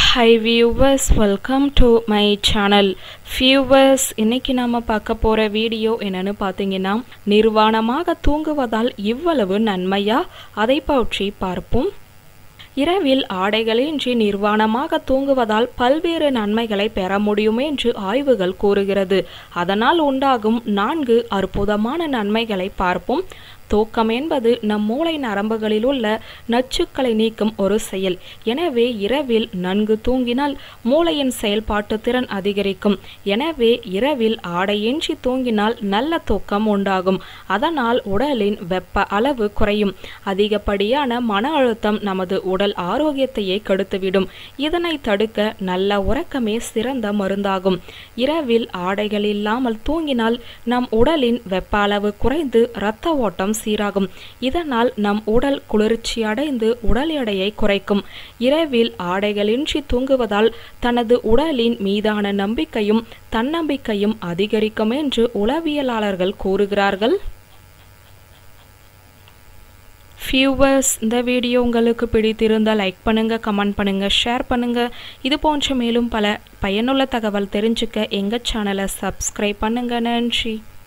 high viewers welcome to my channel viewers இன்னைக்கு நாம பார்க்க போற வீடியோ என்னன்னு பார்த்தீங்கன்னா நிர்வாணமாக தூங்குவதால் இவ்வளவு நன்மையா அதை பற்றி பார்ப்போம் இரவில் ஆடைகளின்றி நிர்வாணமாக தூங்குவதால் பல்வேறு நன்மைகளை பெற முடியும் என்று ஆய்வுகள் கூறுகிறது அதனால் உண்டாகும் நான்கு அற்புதமான நன்மைகளை பார்ப்போம் தூக்கம் என்பது நம் மூளை நரம்புகளில் உள்ள நச்சுக்களை நீக்கும் ஒரு செயல் எனவே இரவில் நன்கு தூங்கினால் மூளையின் செயல்பாட்டு திறன் அதிகரிக்கும் எனவே இரவில் ஆடையின்றி தூங்கினால் நல்ல தூக்கம் உண்டாகும் அதனால் உடலின் வெப்ப அளவு குறையும் அதிகப்படியான மன அழுத்தம் நமது உடல் ஆரோக்கியத்தையே கெடுத்துவிடும் இதனை தடுக்க நல்ல உறக்கமே சிறந்த மருந்தாகும் இரவில் ஆடைகள் இல்லாமல் தூங்கினால் நம் உடலின் வெப்ப அளவு குறைந்து இரத்த ஓட்டம் சீராகும் இதனால் நம் உடல் குளிர்ச்சி அடைந்து உடல் எடையை குறைக்கும் இரவில் ஆடைகளின்றி தூங்குவதால் தனது உடலின் மீதான நம்பிக்கையும் தன்னம்பிக்கையும் அதிகரிக்கும் என்று உளவியலாளர்கள் கூறுகிறார்கள் வியூவர்ஸ் இந்த வீடியோ உங்களுக்கு பிடித்திருந்தால் லைக் பண்ணுங்க கமெண்ட் பண்ணுங்க ஷேர் பண்ணுங்க இது போன்ற மேலும் பல பயனுள்ள தகவல் தெரிஞ்சுக்க எங்கள் சேனலை சப்ஸ்கிரைப் பண்ணுங்க நன்றி